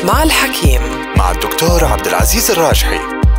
مع الحكيم مع الدكتور عبد العزيز الراجحي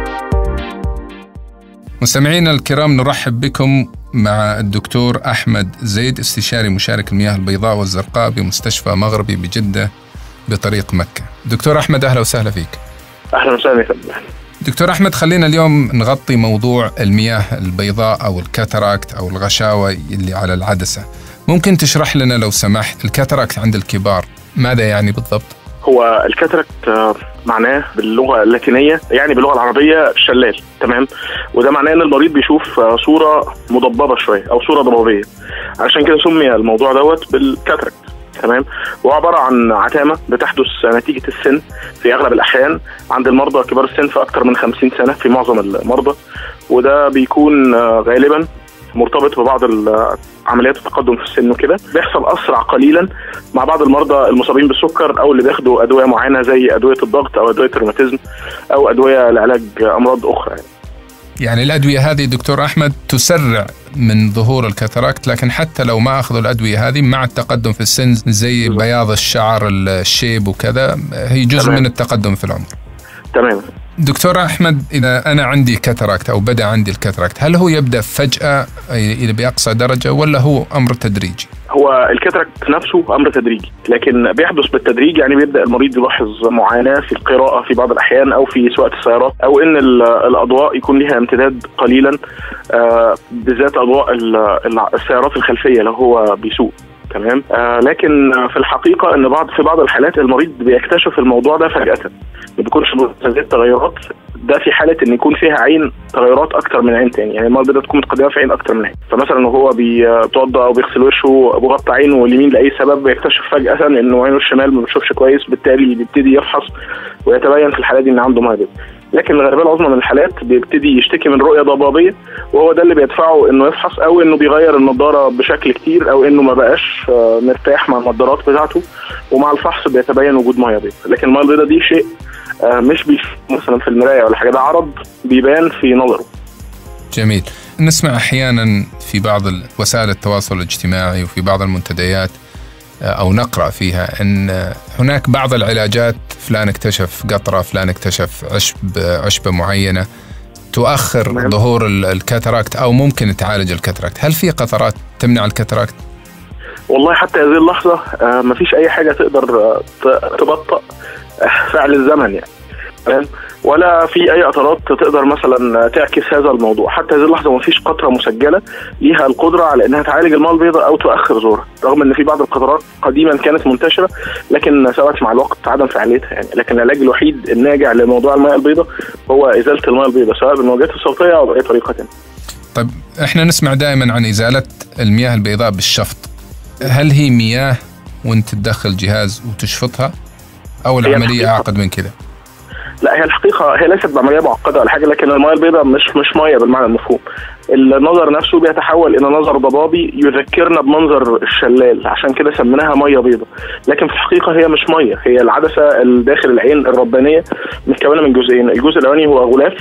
مستمعينا الكرام نرحب بكم مع الدكتور أحمد زيد استشاري مشارك المياه البيضاء والزرقاء بمستشفى مغربي بجدة بطريق مكة دكتور أحمد أهلا وسهلا فيك اهلا وسهلا فندم دكتور أحمد خلينا اليوم نغطي موضوع المياه البيضاء أو الكاتاراكت أو الغشاوة اللي على العدسة ممكن تشرح لنا لو سمحت الكاتاراكت عند الكبار ماذا يعني بالضبط؟ هو الكاتراكت آه، معناه باللغه اللاتينيه يعني باللغه العربيه شلال تمام وده معناه ان المريض بيشوف آه، صوره مضببه شويه او صوره ضبابيه عشان كده سمي الموضوع دوت بالكاتراكت تمام وهو عباره عن عتامه بتحدث نتيجه السن في اغلب الاحيان عند المرضى كبار السن في اكثر من 50 سنه في معظم المرضى وده بيكون آه، غالبا مرتبط ببعض ال- عمليات التقدم في السن وكده بيحصل اسرع قليلا مع بعض المرضى المصابين بالسكر او اللي بياخدوا ادويه معينه زي ادويه الضغط او ادويه الروماتيزم او ادويه لعلاج امراض اخرى يعني. يعني الأدوية هذه دكتور أحمد تسرع من ظهور الكاتاراكت لكن حتى لو ما أخذوا الأدوية هذه مع التقدم في السن زي بالضبط. بياض الشعر الشيب وكذا هي جزء تمام. من التقدم في العمر تمام دكتور أحمد إذا أنا عندي كاتاراكت أو بدأ عندي الكاتاراكت هل هو يبدأ فجأة إلى بأقصى درجة ولا هو أمر تدريجي؟ هو الكاتراكت نفسه امر تدريجي لكن بيحدث بالتدريج يعني بيبدا المريض يلاحظ معاناه في القراءه في بعض الاحيان او في سواقه السيارات او ان ال- الاضواء يكون لها امتداد قليلا آه، بالذات اضواء ال- ال- السيارات الخلفيه لو هو بيسوق تمام آه لكن في الحقيقه ان بعض في بعض الحالات المريض بيكتشف الموضوع ده فجاه ما بيكونش هذه التغيرات ده في حاله ان يكون فيها عين تغيرات اكتر من عين تاني يعني المرض ده تكون متقدمه في عين اكتر من عين فمثلا وهو بيتوضا او بيغسل وشه بغطى عينه اليمين لاي سبب بيكتشف فجاه انه عينه الشمال ما بتشوفش كويس بالتالي بيبتدي يفحص ويتبين في الحاله دي ان عنده مرض لكن الغالبيه العظمى من الحالات بيبتدي يشتكي من رؤيه ضبابيه وهو ده اللي بيدفعه انه يفحص او انه بيغير النضاره بشكل كتير او انه ما بقاش آه، مرتاح مع النضارات بتاعته ومع الفحص بيتبين وجود ميه بيضاء لكن الميه البيضاء دي شيء آه، مش بيشوف مثلا في المرايه ولا حاجه ده عرض بيبان في نظره جميل نسمع أحيانا في بعض وسائل التواصل الاجتماعي وفي بعض المنتديات آه، أو نقرأ فيها أن آه، هناك بعض العلاجات فلان اكتشف قطرة فلان اكتشف عشب عشبة معينة تؤخر تمام. ظهور ال- الكاتاراكت أو ممكن تعالج الكاتاراكت هل في قطرات تمنع الكاتاراكت؟ والله حتى هذه اللحظه آه، مفيش اي حاجه تقدر آه، ت- تبطئ آه، فعل الزمن يعني تمام ولا في اي قطرات تقدر مثلا تعكس هذا الموضوع حتى هذه اللحظه مفيش قطره مسجله ليها القدره على انها تعالج الماء البيضاء او تؤخر ظهورها رغم ان في بعض القطرات قديما كانت منتشره لكن ثبت مع الوقت عدم فعاليتها يعني لكن العلاج الوحيد الناجع لموضوع الماء البيضاء هو ازاله الماء البيضاء سواء بالموجات الصوتيه او باي طريقه تانية. طيب احنا نسمع دائما عن إزالة المياه البيضاء بالشفط هل هي مياه وانت تدخل جهاز وتشفطها أو العملية الحقيقة. أعقد من كذا؟ لا هي الحقيقه هي ليست بعمليه معقده ولا حاجه لكن الميه البيضاء مش مش ميه بالمعنى المفهوم النظر نفسه بيتحول الى نظر ضبابي يذكرنا بمنظر الشلال عشان كده سميناها ميه بيضاء لكن في الحقيقه هي مش ميه هي العدسه الداخل العين الربانيه متكونه من جزئين الجزء الاولاني هو غلاف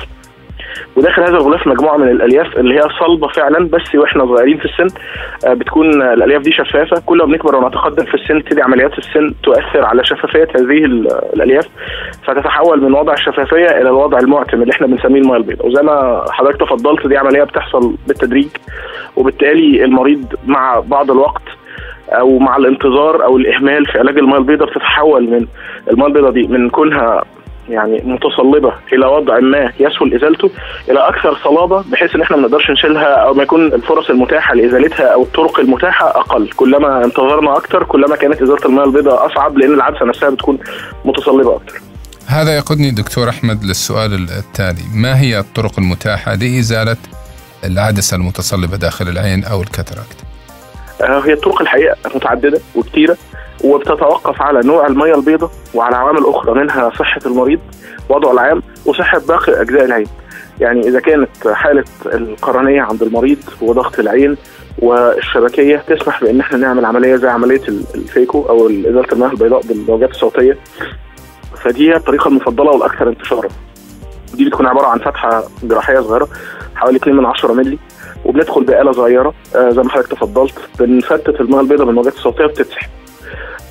وداخل هذا الغلاف مجموعه من الالياف اللي هي صلبه فعلا بس واحنا صغيرين في السن آه، بتكون الالياف دي شفافه كل ما بنكبر ونتقدم في السن تبتدي عمليات السن تؤثر على شفافيه هذه ال- الالياف فتتحول من وضع الشفافيه الى الوضع المعتم اللي احنا بنسميه الميه البيضاء وزي ما حضرتك تفضلت دي عمليه بتحصل بالتدريج وبالتالي المريض مع بعض الوقت او مع الانتظار او الاهمال في علاج الميه البيضاء بتتحول من الميه البيضاء دي من كونها يعني متصلبه الى وضع ما يسهل ازالته الى اكثر صلابه بحيث ان احنا ما نقدرش نشيلها او ما يكون الفرص المتاحه لازالتها او الطرق المتاحه اقل كلما انتظرنا اكثر كلما كانت ازاله الميه البيضاء اصعب لان العدسه نفسها بتكون متصلبه اكثر هذا يقودني دكتور أحمد للسؤال التالي ما هي الطرق المتاحة لإزالة العدسة المتصلبة داخل العين أو الكاتاراكت آه، هي الطرق الحقيقه متعدده وكتيره وبتتوقف على نوع الميه البيضاء وعلى عوامل اخرى منها صحه المريض وضعه العام وصحه باقي اجزاء العين يعني اذا كانت حاله القرنيه عند المريض وضغط العين والشبكيه تسمح بان احنا نعمل عمليه زي عمليه ال- الفيكو او ازاله المياه البيضاء بالموجات الصوتيه فدي هي الطريقه المفضله والاكثر انتشارا دي بتكون عباره عن فتحه جراحيه صغيره حوالي 2 من 10 مللي وبندخل بآلة صغيرة آه زي ما حضرتك تفضلت بنفتت المياه البيضاء بالموجات الصوتية بتتسحب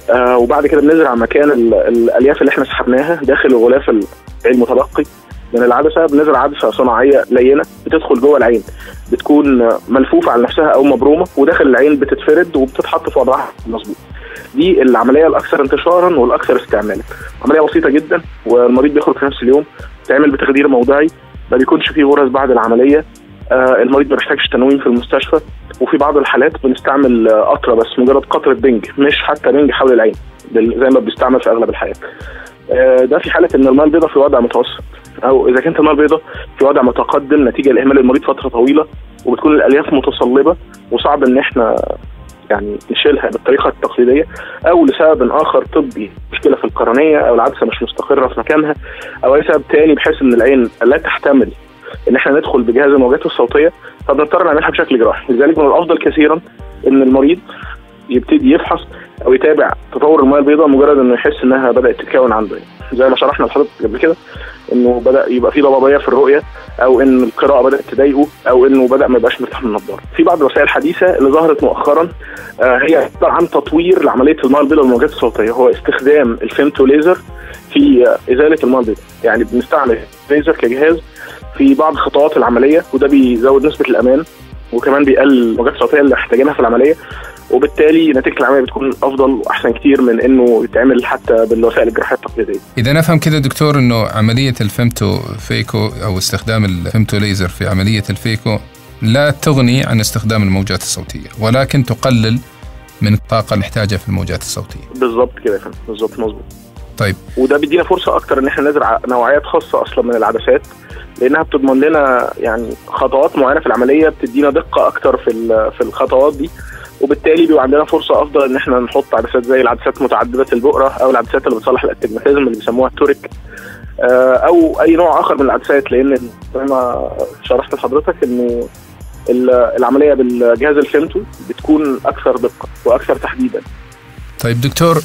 آه وبعد كده بنزرع مكان ال- الالياف اللي احنا سحبناها داخل الغلاف ال- المتبقي من العدسه بنزرع عدسه صناعيه لينه بتدخل جوه العين بتكون آه، ملفوفه على نفسها او مبرومه وداخل العين بتتفرد وبتتحط في وضعها مظبوط دي العمليه الاكثر انتشارا والاكثر استعمالا عمليه بسيطه جدا والمريض بيخرج في نفس اليوم تعمل بتخدير موضعي ما بيكونش فيه غرز بعد العمليه آه المريض ما بيحتاجش تنويم في المستشفى وفي بعض الحالات بنستعمل آه، قطره بس مجرد قطره بنج مش حتى بنج حول العين بال- زي ما بيستعمل في اغلب الحالات آه، ده في حاله ان الماء البيضاء في وضع متوسط او اذا كانت الماء البيضاء في وضع متقدم نتيجه لاهمال المريض فتره طويله وبتكون الالياف متصلبه وصعب ان احنا يعني نشيلها بالطريقه التقليديه او لسبب اخر طبي مشكله في القرنيه او العدسه مش مستقره في مكانها او اي سبب تاني بحيث ان العين لا تحتمل ان احنا ندخل بجهاز الموجات الصوتيه فبنضطر نعملها بشكل جراحي لذلك من الافضل كثيرا ان المريض يبتدي يفحص او يتابع تطور المياه البيضاء مجرد انه يحس انها بدات تتكون عنده يعني. زي ما شرحنا لحضرتك قبل كده انه بدا يبقى في ضبابيه في الرؤيه او ان القراءه بدات تضايقه او انه بدا ما يبقاش مرتاح من النظاره. في بعض الوسائل الحديثه اللي ظهرت مؤخرا آه هي عباره عن تطوير لعمليه المياه البيضاء والموجات الصوتيه هو استخدام الفيمتو ليزر في آه ازاله المياه البيضاء يعني بنستعمل ليزر كجهاز في بعض خطوات العمليه وده بيزود نسبه الامان وكمان بيقلل الموجات الصوتيه اللي محتاجينها في العمليه وبالتالي نتيجه العمليه بتكون افضل واحسن كتير من انه يتعمل حتى بالوسائل الجراحيه التقليديه. اذا نفهم كده دكتور انه عمليه الفيمتو فيكو او استخدام الفيمتو ليزر في عمليه الفيكو لا تغني عن استخدام الموجات الصوتيه ولكن تقلل من الطاقه اللي نحتاجها في الموجات الصوتيه. بالظبط كده يا فندم بالظبط مظبوط. طيب وده بيدينا فرصه اكتر ان احنا نزرع نوعيات خاصه اصلا من العدسات لانها بتضمن لنا يعني خطوات معينه في العمليه بتدينا دقه اكتر في ال- في الخطوات دي وبالتالي بيبقى عندنا فرصه افضل ان احنا نحط عدسات زي العدسات متعدده البؤره او العدسات اللي بتصلح الاستجماتيزم اللي بيسموها التوريك آه، او اي نوع اخر من العدسات لان زي ما شرحت لحضرتك انه ال- العمليه بالجهاز الفيمتو بتكون اكثر دقه واكثر تحديدا طيب دكتور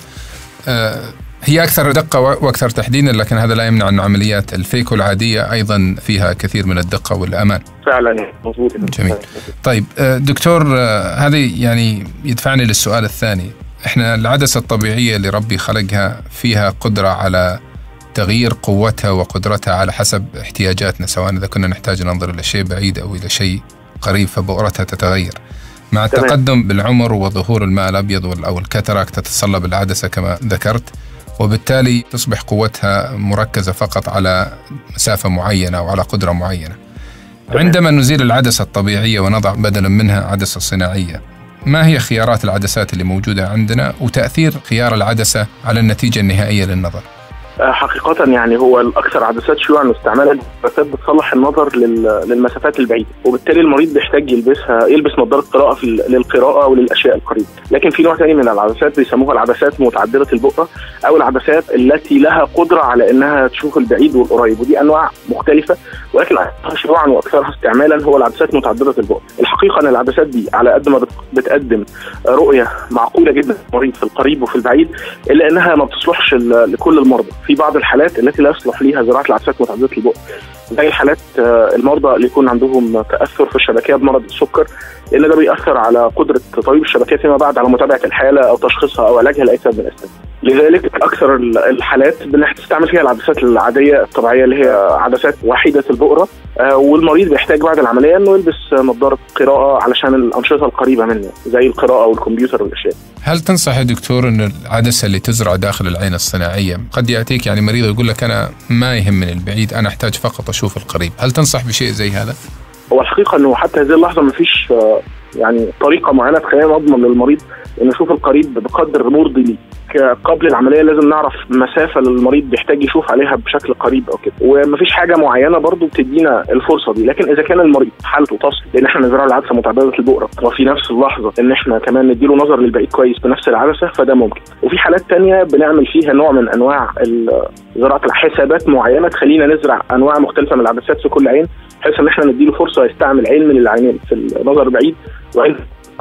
آه هي اكثر دقه و- واكثر تحديدا لكن هذا لا يمنع ان عمليات الفيكو العاديه ايضا فيها كثير من الدقه والامان. فعلا مظبوط جميل. طيب آه، دكتور آه، هذه يعني يدفعني للسؤال الثاني احنا العدسة الطبيعية اللي ربي خلقها فيها قدرة على تغيير قوتها وقدرتها على حسب احتياجاتنا سواء إذا كنا نحتاج ننظر إلى شيء بعيد أو إلى شيء قريب فبؤرتها تتغير مع تمام. التقدم بالعمر وظهور الماء الأبيض وال- أو الكاتاراكت تتصلب العدسة كما ذكرت وبالتالي تصبح قوتها مركزة فقط على مسافة معينة أو على قدرة معينة عندما نزيل العدسة الطبيعية ونضع بدلا منها عدسة صناعية ما هي خيارات العدسات اللي موجودة عندنا وتأثير خيار العدسة على النتيجة النهائية للنظر آه، حقيقة يعني هو الأكثر عدسات شيوعا استعمالا العدسات بتصلح النظر لل- للمسافات البعيدة وبالتالي المريض بيحتاج يلبسها يلبس نظارة قراءة في ال- للقراءة وللأشياء القريبة لكن في نوع ثاني من العدسات بيسموها العدسات متعددة البؤرة أو العدسات التي لها قدرة على أنها تشوف البعيد والقريب ودي أنواع مختلفة ولكن أكثرها شيوعا وأكثرها استعمالا هو العدسات متعددة البؤرة الحقيقة أن العدسات دي على قد ما بت- بتقدم رؤية معقولة جدا للمريض في القريب وفي البعيد الا انها ما بتصلحش ل- لكل المرضى في بعض الحالات التي لا يصلح ليها زراعه العدسات متعدده البؤ زي الحالات آه، المرضى اللي يكون عندهم تاثر في الشبكيه بمرض السكر لان ده بيأثر على قدره طبيب الشبكيه فيما بعد على متابعه الحاله او تشخيصها او علاجها لاي سبب من الاسباب. لذلك اكثر ال- الحالات بنستعمل فيها العدسات العاديه الطبيعيه اللي هي عدسات وحيده البؤره آه، والمريض بيحتاج بعد العمليه انه يلبس نظاره قراءه علشان الانشطه القريبه منه زي القراءه والكمبيوتر والاشياء. هل تنصح يا دكتور أن العدسة اللي تزرع داخل العين الصناعية قد يأتيك يعني مريض يقول لك أنا ما يهمني البعيد أنا أحتاج فقط أشوف القريب هل تنصح بشيء زي هذا؟ هو الحقيقه انه حتى هذه اللحظه ما فيش يعني طريقه معينه تخلينا نضمن للمريض انه يشوف القريب بقدر مرضي ليه ك- قبل العمليه لازم نعرف مسافه للمريض بيحتاج يشوف عليها بشكل قريب او كده ومفيش حاجه معينه برضو بتدينا الفرصه دي لكن اذا كان المريض حالته تصل لان احنا نزرع العدسه متعدده البؤره وفي نفس اللحظه ان احنا كمان نديله نظر للبعيد كويس بنفس العدسه فده ممكن وفي حالات تانية بنعمل فيها نوع من انواع ال- زراعه الحسابات معينه تخلينا نزرع انواع مختلفه من العدسات في كل عين بحيث ان احنا نديله فرصه يستعمل عين من العينين في النظر البعيد وعين قريب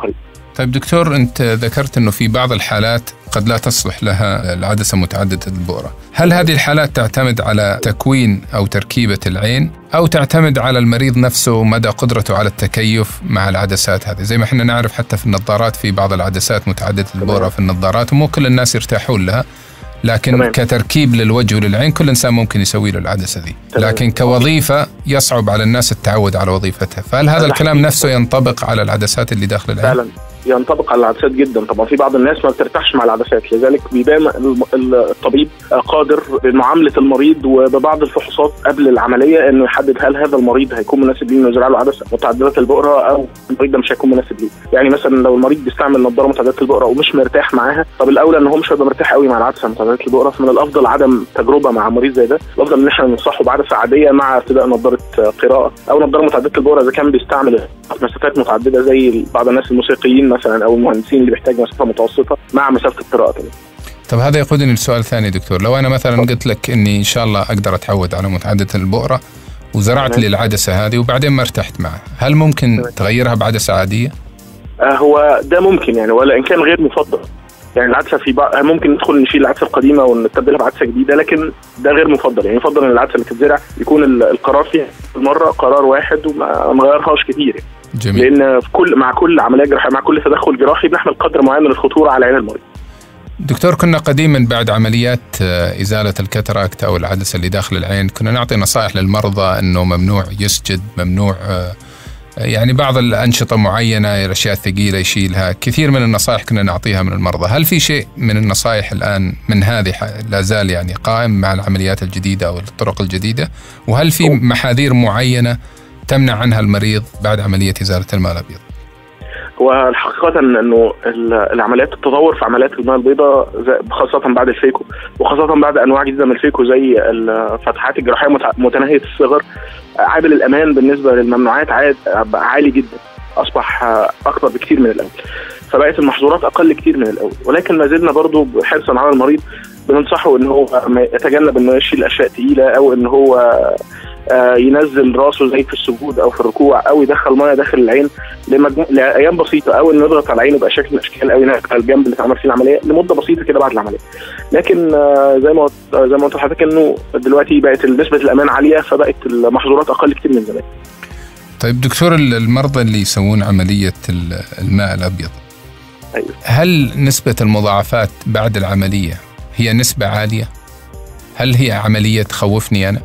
طيب دكتور انت ذكرت انه في بعض الحالات قد لا تصلح لها العدسه متعدده البؤره، هل هذه الحالات تعتمد على تكوين او تركيبه العين او تعتمد على المريض نفسه ومدى قدرته على التكيف مع العدسات هذه، زي ما احنا نعرف حتى في النظارات في بعض العدسات متعدده البؤره في النظارات ومو كل الناس يرتاحون لها، لكن تمام. كتركيب للوجه وللعين كل انسان ممكن يسوي له العدسه ذي، تمام. لكن كوظيفه يصعب على الناس التعود على وظيفتها، فهل هذا هذا الكلام حقيقي. نفسه ينطبق على العدسات اللي داخل العين؟ فعلا ينطبق على العدسات جدا طبعا في بعض الناس ما بترتاحش مع العدسات لذلك بيبان الم- الطبيب قادر بمعامله المريض وببعض الفحوصات قبل العمليه انه يحدد هل هذا المريض هيكون مناسب ليه انه يزرع له عدسه متعدده البؤره او المريض ده مش هيكون مناسب ليه يعني مثلا لو المريض بيستعمل نظاره متعدده البؤره ومش مرتاح معاها طب الاولى ان هو مش هيبقى مرتاح قوي مع العدسه متعدده البؤره فمن الافضل عدم تجربه مع مريض زي ده الافضل ان احنا ننصحه بعدسه عاديه مع ارتداء نظاره قراءه او نظاره متعدده البؤره اذا كان بيستعمل مسافات متعدده زي بعض الناس الموسيقيين مثلا او المهندسين اللي بيحتاج مسافه متوسطه مع مسافه القراءه كمان طب هذا يقودني لسؤال ثاني دكتور لو انا مثلا قلت لك اني ان شاء الله اقدر اتعود على متعدده البؤره وزرعت تمام. لي العدسه هذه وبعدين ما ارتحت معها هل ممكن تمام. تغيرها بعدسه عاديه آه هو ده ممكن يعني ولا ان كان غير مفضل يعني العدسه في بعض ممكن ندخل نشيل العدسه القديمه ونستبدلها بعدسه جديده لكن ده غير مفضل يعني يفضل ان العدسه اللي تتزرع يكون ال- القرار فيها المره قرار واحد وما ما نغيرهاش كتير يعني. جميل لان في كل مع كل عمليه جراحيه مع كل تدخل جراحي بنحمل قدر معين من الخطوره على عين المريض دكتور كنا قديما بعد عمليات آه، ازاله الكاتاراكت او العدسه اللي داخل العين كنا نعطي نصائح للمرضى انه ممنوع يسجد ممنوع آه، يعني بعض الانشطه معينه الاشياء الثقيله يشيلها كثير من النصائح كنا نعطيها من المرضى هل في شيء من النصائح الان من هذه ح- لا زال يعني قائم مع العمليات الجديده او الطرق الجديده وهل في محاذير معينه تمنع عنها المريض بعد عمليه ازاله الماء الابيض هو الحقيقة انه ال- العمليات التطور في عمليات الماء البيضاء زي- خاصة بعد الفيكو وخاصة بعد انواع جديدة من الفيكو زي الفتحات الجراحية متع- متناهية الصغر عامل الامان بالنسبة للممنوعات عاد بقى عالي جدا اصبح اكبر بكثير من الاول فبقت المحظورات اقل كتير من الاول ولكن ما زلنا برضه حرصا على المريض بننصحه ان هو ما يتجنب انه يشيل اشياء تقيله او ان هو آه، ينزل راسه زي في السجود او في الركوع او يدخل ميه داخل العين لمجمو... لايام بسيطه او انه يضغط على عينه باشكال من الاشكال او ينقل على الجنب اللي اتعمل فيه العمليه لمده بسيطه كده بعد العمليه. لكن آه، زي ما قلت- آه، زي ما قلت لحضرتك انه دلوقتي بقت نسبه الامان عاليه فبقت المحظورات اقل كتير من زمان. طيب دكتور ال- المرضى اللي يسوون عمليه ال- الماء الابيض أيوة. هل نسبه المضاعفات بعد العمليه هي نسبه عاليه؟ هل هي عمليه تخوفني انا؟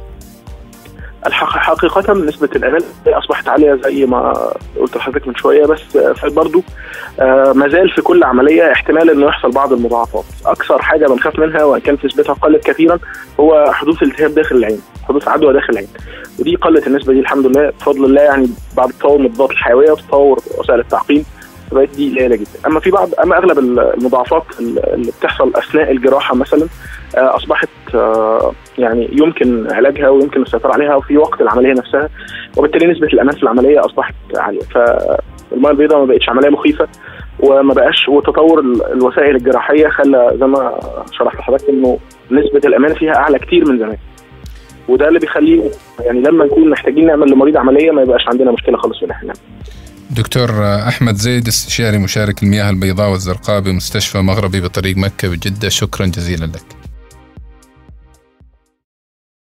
الحق... حقيقة نسبة الأمان أصبحت عالية زي ما قلت لحضرتك من شوية بس آه، برضه آه، ما زال في كل عملية احتمال إنه يحصل بعض المضاعفات أكثر حاجة بنخاف منها وإن كانت نسبتها قلت كثيرا هو حدوث التهاب داخل العين حدوث عدوى داخل العين ودي قلت النسبة دي الحمد لله بفضل الله يعني بعد تطور المضادات الحيوية وتطور وسائل التعقيم فبقت دي قليله جدا اما في بعض اما اغلب المضاعفات اللي بتحصل اثناء الجراحه مثلا آه، اصبحت آه، يعني يمكن علاجها ويمكن السيطره عليها في وقت العمليه نفسها وبالتالي نسبه الامان في العمليه اصبحت عاليه فالميه البيضاء ما بقتش عمليه مخيفه وما بقاش وتطور ال- الوسائل الجراحيه خلى زي ما شرحت لحضرتك انه نسبه الامان فيها اعلى كتير من زمان وده اللي بيخليه يعني لما نكون محتاجين نعمل لمريض عمليه ما يبقاش عندنا مشكله خالص في ان احنا نعمل. دكتور أحمد زيد استشاري مشارك المياه البيضاء والزرقاء بمستشفى مغربي بطريق مكة بجدة شكرا جزيلا لك